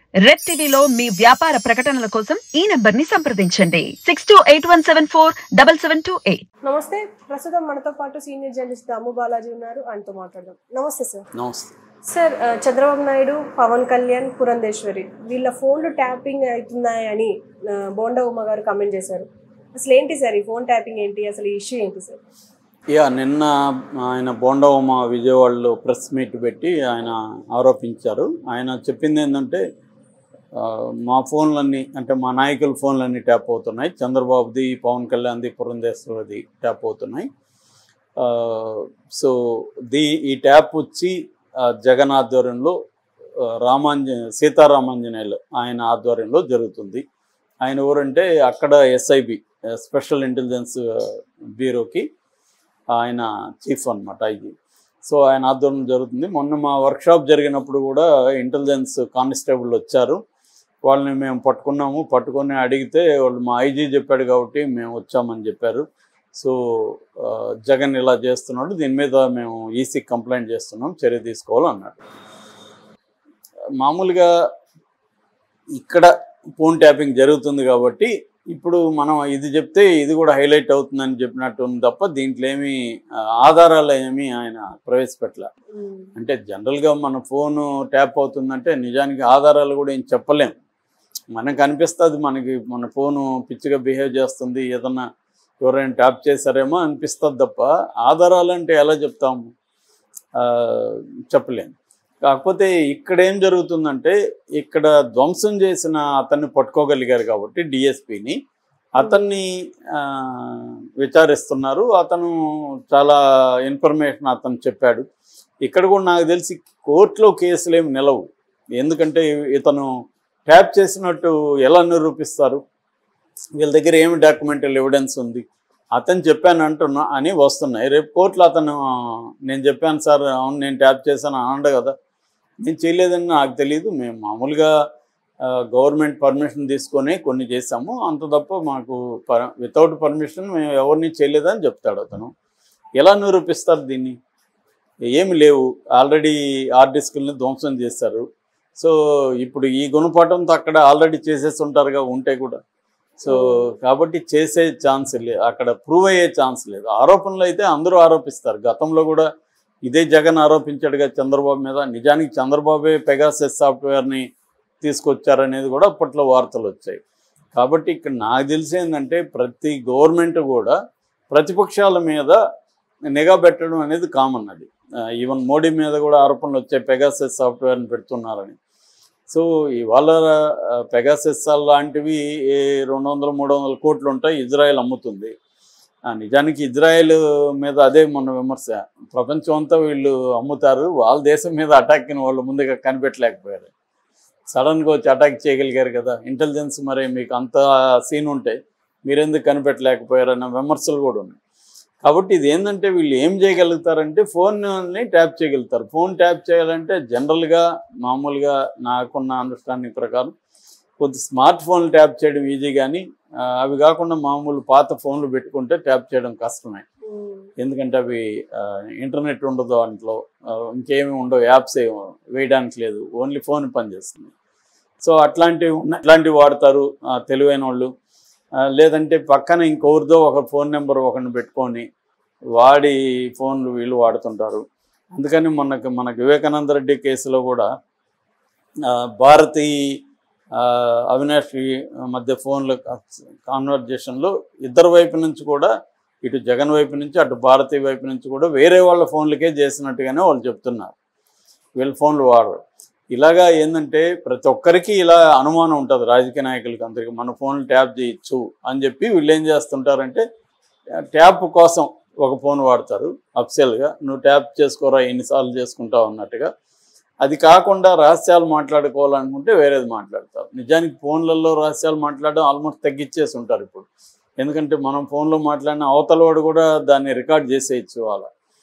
red టీవీలో మీ వ్యాపార ప్రకటనల కోసం ఈ నంబర్ ని సంప్రదించండి six two eight one seven four double seven two eight నమస్తే ప్రస్తుతం మనతో పాటు సీనియర్ జర్నలిస్ట్ దాము బాలాజీ ఉన్నారు ఆయనతో మాట్లాడదాం నమస్తే సార్ నమస్తే సార్ ఆ, చంద్రబాబు నాయుడు పవన్ కళ్యాణ్ పురంధేశ్వరి వీళ్ళ ఫోన్లు ట్యాపింగ్ అవుతున్నాయని ఆ, బోండా ఉమ్మ గారు కామెంట్ చేశారు అసలు ఏంటి సార్ ఈ ఫోన్ ట్యాపింగ్ ఏంటి అసలు ఈ ఇష్యూ ఏంటి సార్ యా నిన్న ఆయన బోండవమ్మ విజయవాడలో ప్రెస్ మీట్ పెట్టి ఆయన ఆరోపించారు ఆయన చెప్పింది ఏంటంటే ఆ, మా ఫోన్లన్నీ అంటే మా నాయకుల ఫోన్లన్నీ ట్యాప్ అవుతున్నాయి చంద్రబాబుది పవన్ కళ్యాణ్ది పురంధేశ్వరది ట్యాప్ అవుతున్నాయి ఆ, సో ది ఈ ట్యాప్ వచ్చి ఆ, జగన్ ఆధ్వర్యంలో ఆ, రామాంజ సీతారామాంజనేయులు ఆయన ఆధ్వర్యంలో జరుగుతుంది ఆయన ఎవరంటే అక్కడ ఎస్ఐబి స్పెషల్ ఇంటెలిజెన్స్ బ్యూరోకి ఆయన చీఫ్ అనమాట ఐజీ సో ఆయన ఆధ్వర్యంలో జరుగుతుంది మొన్న మా వర్క్షాప్ జరిగినప్పుడు కూడా ఇంటెలిజెన్స్ కానిస్టేబుల్ వచ్చారు వాళ్ళని మేము పట్టుకున్నాము పట్టుకొని అడిగితే వాళ్ళు మా ఐజీ చెప్పాడు కాబట్టి మేము వచ్చామని చెప్పారు సో ఆ, జగన్ ఇలా చేస్తున్నాడు దీని మీద మేము ఈసీ కంప్లైంట్ చేస్తున్నాం చర్య తీసుకోవాలన్నాడు మామూలుగా ఇక్కడ ఫోన్ ట్యాపింగ్ జరుగుతుంది కాబట్టి ఇప్పుడు మనం ఇది చెప్తే ఇది కూడా హైలైట్ అవుతుందని చెప్పినట్టు ఉంది తప్ప దీంట్లో ఏమీ ఆ, ఆధారాలు ఏమీ ఆయన ప్రవేశపెట్టలే ఉమ్, అంటే జనరల్గా మన ఫోను ట్యాప్ అవుతుందంటే నిజానికి ఆధారాలు కూడా ఏం చెప్పలేం మనకు అనిపిస్తుంది మనకి మన ఫోను పిచ్చిగా బిహేవ్ చేస్తుంది ఏదన్నా ఎవరైనా ట్యాప్ చేశారేమో అనిపిస్తుంది తప్ప ఆధారాలు అంటే ఎలా చెప్తాము ఆ, చెప్పలేం కాకపోతే ఇక్కడ ఏం జరుగుతుందంటే ఇక్కడ ధ్వంసం చేసిన అతన్ని పట్టుకోగలిగారు కాబట్టి డిఎస్పిని అతన్ని ఆ, విచారిస్తున్నారు అతను చాలా ఇన్ఫర్మేషన్ అతను చెప్పాడు ఇక్కడ కూడా నాకు తెలిసి కోర్టులో కేసులు ఏమి నిలవు ఎందుకంటే ఇతను ట్యాప్ చేసినట్టు ఎలా నిరూపిస్తారు వీళ్ళ దగ్గర ఏమి డాక్యుమెంటల్ ఎవిడెన్స్ ఉంది అతను చెప్పాను అంటున్నా అని వస్తున్నాయి రేపు కోర్టులో అతను నేను చెప్పాను సార్ అవును నేను ట్యాప్ చేశాను అనండు కదా నేను చేయలేదని నాకు తెలియదు మేము మామూలుగా గవర్నమెంట్ పర్మిషన్ తీసుకొని కొన్ని చేసాము అంత తప్ప మాకు పర్ వితౌట్ పర్మిషన్ మేము ఎవరిని చేయలేదని చెప్తాడు అతను ఎలా నిరూపిస్తారు దీన్ని ఏమి లేవు ఆల్రెడీ హార్డ్ డిస్కుల్ని ధ్వంసం చేశారు సో ఇప్పుడు ఈ గుణపాఠంతో అక్కడ ఆల్రెడీ చేసేసి ఉంటారుగా ఉంటే కూడా సో కాబట్టి చేసే ఛాన్స్ లేదు అక్కడ ప్రూవ్ అయ్యే ఛాన్స్ లేదు ఆరోపణలు అయితే అందరూ ఆరోపిస్తారు గతంలో కూడా ఇదే జగన్ ఆరోపించాడుగా చంద్రబాబు మీద నిజానికి చంద్రబాబే పెగాసెస్ సాఫ్ట్వేర్ని తీసుకొచ్చారనేది కూడా అప్పట్లో వార్తలు వచ్చాయి కాబట్టి ఇక్కడ నాకు తెలిసి ఏంటంటే ప్రతి గవర్నమెంట్ కూడా ప్రతిపక్షాల మీద నిఘా పెట్టడం అనేది కామన్ అది ఈవెన్ మోడీ మీద కూడా ఆరోపణలు వచ్చాయి పెగాసెస్ సాఫ్ట్వేర్ని పెడుతున్నారని సో ఇవాళ పెగాసెస్ లాంటివి ఏ రెండు వందల మూడు వందల కోట్లు ఉంటాయి ఇజ్రాయెల్ అమ్ముతుంది ఆ, నిజానికి ఇజ్రాయెల్ మీద అదే మొన్న విమర్శ ప్రపంచం అంతా వీళ్ళు అమ్ముతారు వాళ్ళ దేశం మీద అటాక్ని వాళ్ళు ముందుగా కనిపెట్టలేకపోయారు సడన్గా వచ్చి అటాక్ చేయగలిగారు కదా ఇంటెలిజెన్స్ మరి మీకు అంత సీన్ ఉంటే మీరెందుకు కనిపెట్టలేకపోయారు అన్న విమర్శలు కూడా ఉన్నాయి కాబట్టి ఇది ఏంటంటే వీళ్ళు ఏం చేయగలుగుతారంటే ఫోన్ని ట్యాప్ చేయగలుగుతారు ఫోన్ ట్యాప్ చేయాలంటే జనరల్గా మామూలుగా నాకున్న అండర్స్టాండింగ్ ప్రకారం కొద్ది స్మార్ట్ ఫోన్లు ట్యాప్ చేయడం ఈజీ కానీ ఆ, అవి కాకుండా మామూలు పాత ఫోన్లు పెట్టుకుంటే ట్యాప్ చేయడం కష్టమే ఉమ్, ఎందుకంటే అవి ఆ, ఇంటర్నెట్ ఉండదు దాంట్లో ఆ, ఇంకేమి ఉండవు యాప్స్ ఏమి వేయడానికి లేదు ఓన్లీ ఫోన్ పనిచేస్తుంది సో అట్లాంటివి ఉన్న- ఇట్లాంటివి వాడతారు ఆ, తెలివైన వాళ్ళు ఆ, లేదంటే పక్కన ఇంకొకరిదో ఒక ఫోన్ నెంబర్ ఒకరిని పెట్టుకొని వాడి ఫోన్లు వీళ్ళు వాడుతుంటారు అందుకని మనకు మనకు వివేకానంద రెడ్డి కేసులో కూడా ఆ, భారతి ఆ, అవినాష్ మధ్య ఫోన్ల కాన్వర్జేషన్లో ఇద్దరు వైపు నుంచి కూడా ఇటు జగన్ వైపు నుంచి అటు భారతి వైపు నుంచి కూడా వేరే వాళ్ళ ఫోన్లకే చేసినట్టుగానే వాళ్ళు చెప్తున్నారు వీళ్ళ ఫోన్లు వాడరు ఇలాగా ఏంటంటే ప్రతి ఒక్కరికి ఇలా అనుమానం ఉంటుంది రాజకీయ నాయకులకి అందరికీ మన ఫోన్లు ట్యాప్ చేయొచ్చు అని చెప్పి వీళ్ళు ఏం చేస్తుంటారంటే ట్యాప్ కోసం ఒక ఫోన్ వాడతారు అఫ్సెల్గా నువ్వు ట్యాప్ చేసుకోరా ఎన్నిసార్లు చేసుకుంటావు అన్నట్టుగా అది కాకుండా రహస్యాలు మాట్లాడుకోవాలనుకుంటే వేరేది మాట్లాడతారు నిజానికి ఫోన్లలో రహస్యాలు మాట్లాడడం ఆల్మోస్ట్ తగ్గించేసి ఉంటారు ఇప్పుడు ఎందుకంటే మనం ఫోన్లో మాట్లాడిన అవతల వాడు కూడా దాన్ని రికార్డ్ చేసేయచ్చు వాళ్ళ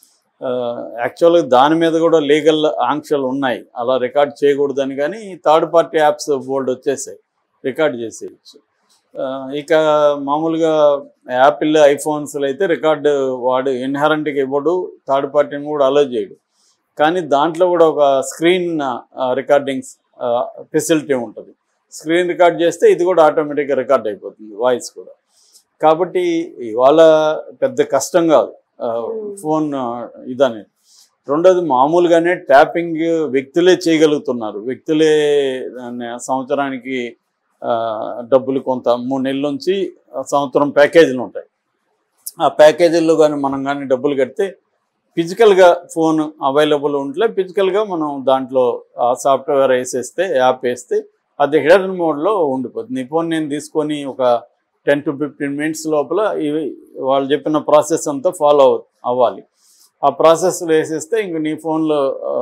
యాక్చువల్గా దాని మీద కూడా లీగల్ ఆంక్షలు ఉన్నాయి అలా రికార్డ్ చేయకూడదని కానీ థర్డ్ పార్టీ యాప్స్ బోర్డు వచ్చేసాయి రికార్డ్ చేసేయచ్చు ఆ, ఇక మామూలుగా యాపిల్ ఐఫోన్స్లో అయితే రికార్డు వాడు ఇన్హరెంట్గా ఇవ్వడు థర్డ్ పార్టీని కూడా అలో చేయడు కానీ దాంట్లో కూడా ఒక స్క్రీన్ రికార్డింగ్స్ ఫెసిలిటీ ఉంటుంది స్క్రీన్ రికార్డ్ చేస్తే ఇది కూడా ఆటోమేటిక్గా రికార్డ్ అయిపోతుంది వాయిస్ కూడా కాబట్టి ఇవాళ పెద్ద కష్టం కాదు ఫోన్ ఇదనేది రెండోది మామూలుగానే ట్యాపింగ్ వ్యక్తులే చేయగలుగుతున్నారు వ్యక్తులే దాన్ని సంవత్సరానికి ఆ, డబ్బులు కొంత మూడు నెలల నుంచి సంవత్సరం ప్యాకేజీలు ఉంటాయి ఆ ప్యాకేజీల్లో కానీ మనం కానీ డబ్బులు కడితే ఫిజికల్గా ఫోన్ అవైలబుల్ ఉంటే ఫిజికల్గా మనం దాంట్లో ఆ సాఫ్ట్వేర్ వేసేస్తే యాప్ వేస్తే అది హిడెన్ మోడ్లో ఉండిపోతుంది ఈ ఫోన్ నేను తీసుకొని ఒక టెన్ టు ఫిఫ్టీన్ మినిట్స్ లోపల ఇవి వాళ్ళు చెప్పిన ప్రాసెస్ అంతా ఫాలో అవ్వాలి ఆ ప్రాసెస్లో వేసేస్తే ఇంక నీ ఫోన్లో ఆ,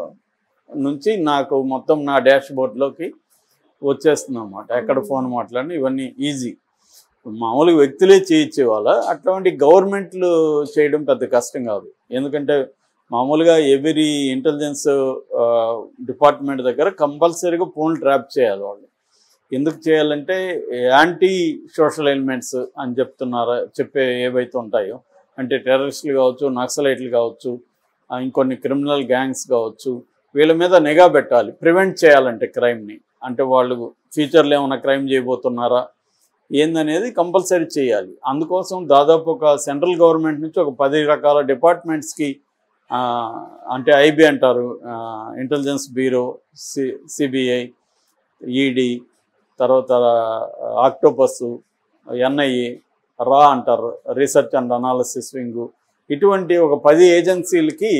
నుంచి నాకు మొత్తం నా డాష్ బోర్డ్లోకి వచ్చేస్తుంది అనమాట ఎక్కడ ఫోన్ మాట్లాడినా ఇవన్నీ ఈజీ మామూలుగా వ్యక్తులే చేయొచ్చే వాళ్ళ అట్లాంటి గవర్నమెంట్లు చేయడం పెద్ద కష్టం కాదు ఎందుకంటే మామూలుగా ఎవ్రీ ఇంటెలిజెన్స్ డిపార్ట్మెంట్ దగ్గర కంపల్సరీగా ఫోన్ ట్రాప్ చేయాలి వాళ్ళు ఎందుకు చేయాలంటే యాంటీ సోషల్ ఎలిమెంట్స్ అని చెప్తున్నారా చెప్పే ఏవైతే ఉంటాయో అంటే టెర్రరిస్టులు కావచ్చు నక్సలైట్లు కావచ్చు ఆ, ఇంకొన్ని క్రిమినల్ గ్యాంగ్స్ కావచ్చు వీళ్ళ మీద నిఘా పెట్టాలి ప్రివెంట్ చేయాలంటే క్రైమ్ని అంటే వాళ్ళు ఫ్యూచర్లో ఏమైనా క్రైమ్ చేయబోతున్నారా ఏందనేది కంపల్సరీ చేయాలి అందుకోసం దాదాపు ఒక సెంట్రల్ గవర్నమెంట్ నుంచి ఒక పది రకాల డిపార్ట్మెంట్స్కి అంటే ఐబీ అంటారు intelligence bureau C CBI ED తర్వాత ఆక్టోపస్ ఎన్ఐఏ రా అంటారు రీసెర్చ్ అండ్ అనాలిసిస్ వింగ్ ఇటువంటి ఒక పది ఏజెన్సీలకి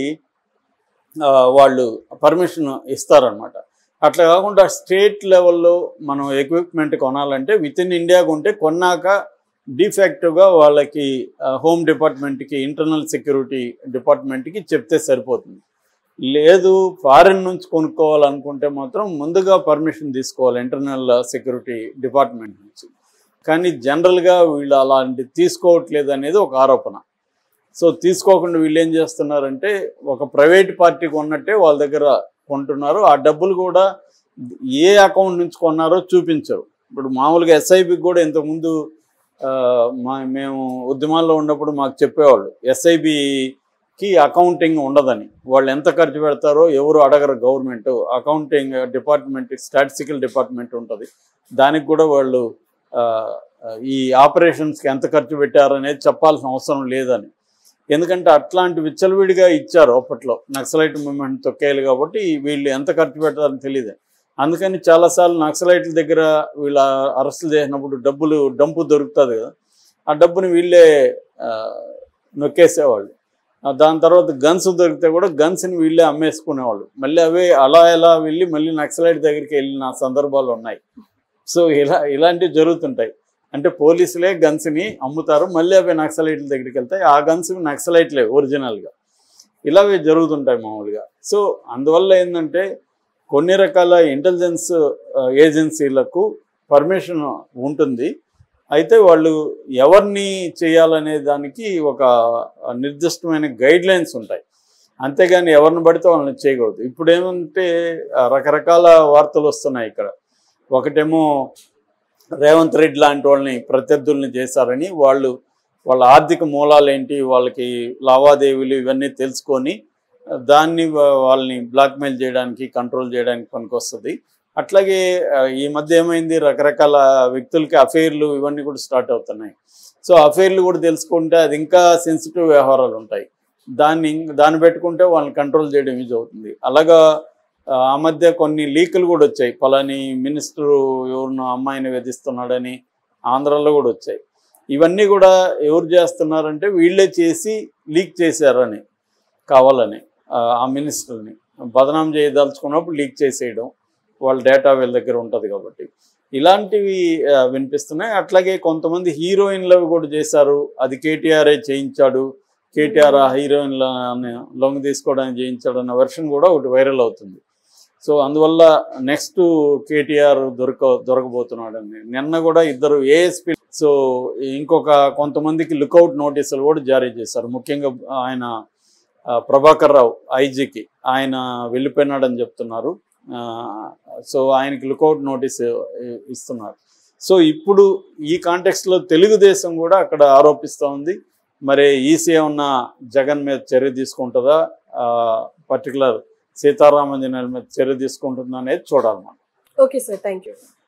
ఆ, వాళ్ళు పర్మిషన్ ఇస్తారనమాట అట్లా కాకుండా స్టేట్ లెవెల్లో మనం ఎక్విప్మెంట్ కొనాలంటే విత్ ఇన్ ఇండియాకు ఉంటే కొన్నాక డిఫెక్టివ్గా వాళ్ళకి హోమ్ డిపార్ట్మెంట్కి ఇంటర్నల్ సెక్యూరిటీ డిపార్ట్మెంట్కి చెప్తే సరిపోతుంది లేదు ఫారిన్ నుంచి కొనుక్కోవాలనుకుంటే మాత్రం ముందుగా పర్మిషన్ తీసుకోవాలి ఇంటర్నల్ సెక్యూరిటీ డిపార్ట్మెంట్ నుంచి కానీ జనరల్గా వీళ్ళు అలాంటి తీసుకోవట్లేదు అనేది ఒక ఆరోపణ సో తీసుకోకుండా వీళ్ళు ఏం చేస్తున్నారంటే ఒక ప్రైవేట్ పార్టీకి ఉన్నట్టే వాళ్ళ దగ్గర కొంటున్నారు ఆ డబ్బులు కూడా ఏ అకౌంట్ నుంచి కొన్నారో చూపించరు ఇప్పుడు మామూలుగా ఎస్ఐబికి కూడా ఇంతకుముందు ఆ, మా మేము ఉద్యమాల్లో ఉన్నప్పుడు మాకు చెప్పేవాళ్ళు ఎస్ఐబికి అకౌంటింగ్ ఉండదని వాళ్ళు ఎంత ఖర్చు పెడతారో ఎవరు అడగరు government accounting department statistical department ఉంటుంది దానికి కూడా వాళ్ళు ఆ, ఈ ఆపరేషన్స్కి ఎంత ఖర్చు పెట్టారనేది చెప్పాల్సిన అవసరం లేదని ఎందుకంటే అట్లాంటి విచ్చలవిడిగా ఇచ్చారు అప్పట్లో నక్సలైట్ మూమెంట్ తొక్కేయాలి కాబట్టి వీళ్ళు ఎంత ఖర్చు పెట్టారని తెలియదు అందుకని చాలాసార్లు నక్సలైట్ల దగ్గర వీళ్ళ అరెస్టులు చేసినప్పుడు డబ్బులు డంపు దొరుకుతుంది కదా ఆ డబ్బుని వీళ్ళే ఆ, నొక్కేసేవాళ్ళు ఆ, దాని తర్వాత గన్స్ దొరికితే కూడా గన్స్ని వీళ్ళే అమ్మేసుకునేవాళ్ళు మళ్ళీ అవే అలా ఎలా వెళ్ళి మళ్ళీ నక్సలైట్ దగ్గరికి వెళ్ళిన సందర్భాలు ఉన్నాయి సో ఇలా ఇలాంటివి జరుగుతుంటాయి అంటే పోలీసులే గన్స్ని అమ్ముతారు మళ్ళీ అవి నక్సలైట్ల దగ్గరికి వెళ్తాయి ఆ గన్స్ నక్సలైట్లే ఒరిజినల్గా ఇలాగే జరుగుతుంటాయి మామూలుగా సో అందువల్ల ఏంటంటే కొన్ని రకాల ఇంటెలిజెన్స్ ఏజెన్సీలకు పర్మిషన్ ఉంటుంది అయితే వాళ్ళు ఎవరిని చేయాలనే దానికి ఒక నిర్దిష్టమైన గైడ్ లైన్స్ ఉంటాయి అంతేగాని ఎవరిని పడితే వాళ్ళని చేయకూడదు ఇప్పుడు ఏమంటే ఆ, రకరకాల వార్తలు వస్తున్నాయి ఇక్కడ ఒకటేమో రేవంత్ రెడ్డి లాంటి వాళ్ళని ప్రత్యర్థుల్ని చేశారని వాళ్ళు వాళ్ళ ఆర్థిక మూలాలు ఏంటి వాళ్ళకి లావాదేవీలు ఇవన్నీ తెలుసుకొని దాన్ని వా- వాళ్ళని బ్లాక్మెయిల్ చేయడానికి కంట్రోల్ చేయడానికి పనికొస్తుంది అట్లాగే ఆ, ఈ మధ్య ఏమైంది రకరకాల వ్యక్తులకి అఫైర్లు ఇవన్నీ కూడా స్టార్ట్ అవుతున్నాయి సో అఫైర్లు కూడా తెలుసుకుంటే అది ఇంకా సెన్సిటివ్ వ్యవహారాలు ఉంటాయి దాన్ని ఇం- దాన్ని పెట్టుకుంటే వాళ్ళని కంట్రోల్ చేయడం ఈజీ అవుతుంది అలాగా ఆ, ఆ మధ్య కొన్ని లీకులు కూడా వచ్చాయి పలాని మినిస్టరు ఎవరినో అమ్మాయిని వేధిస్తున్నాడని ఆంధ్రాలో కూడా వచ్చాయి ఇవన్నీ కూడా ఎవరు చేస్తున్నారంటే వీళ్ళే చేసి లీక్ చేశారని కావాలని ఆ, ఆ మినిస్టర్ని బదనాం చేయదలుచుకున్నప్పుడు లీక్ చేసేయడం వాళ్ళ డేటా వీళ్ళ దగ్గర ఉంటుంది కాబట్టి ఇలాంటివి ఆ, వినిపిస్తున్నాయి అట్లాగే కొంతమంది హీరోయిన్లు కూడా చేశారు అది కేటీఆర్ఏ చేయించాడు కేటీఆర్ ఆ హీరోయిన్ల లొంగ తీసుకోవడానికి చేయించాడు అన్న వెర్షన్ కూడా ఒకటి వైరల్ అవుతుంది సో అందువల్ల నెక్స్ట్ కేటీఆర్ దొరక దొరకబోతున్నాడని నిన్న కూడా ఇద్దరు ఏఎస్పీ సో ఇంకొక కొంతమందికి లుకౌట్ నోటీసులు కూడా జారీ చేశారు ముఖ్యంగా ఆయన ఆ, ప్రభాకర్ రావు ఐజీకి ఆయన వెళ్ళిపోయినాడని చెప్తున్నారు ఆ, సో ఆయనకి లుకౌట్ నోటీస్ ఇస్తున్నారు సో ఇప్పుడు ఈ కాంటెక్స్లో తెలుగుదేశం కూడా అక్కడ ఆరోపిస్తూ ఉంది మరి ఈసీ ఏమన్నా జగన్ మీద చర్య తీసుకుంటుందా పర్టికులర్ సీతారామంజనేయుల మీద చర్య తీసుకుంటుందా అనేది చూడాలన్నమాట ఓకే సార్ థ్యాంక్ యూ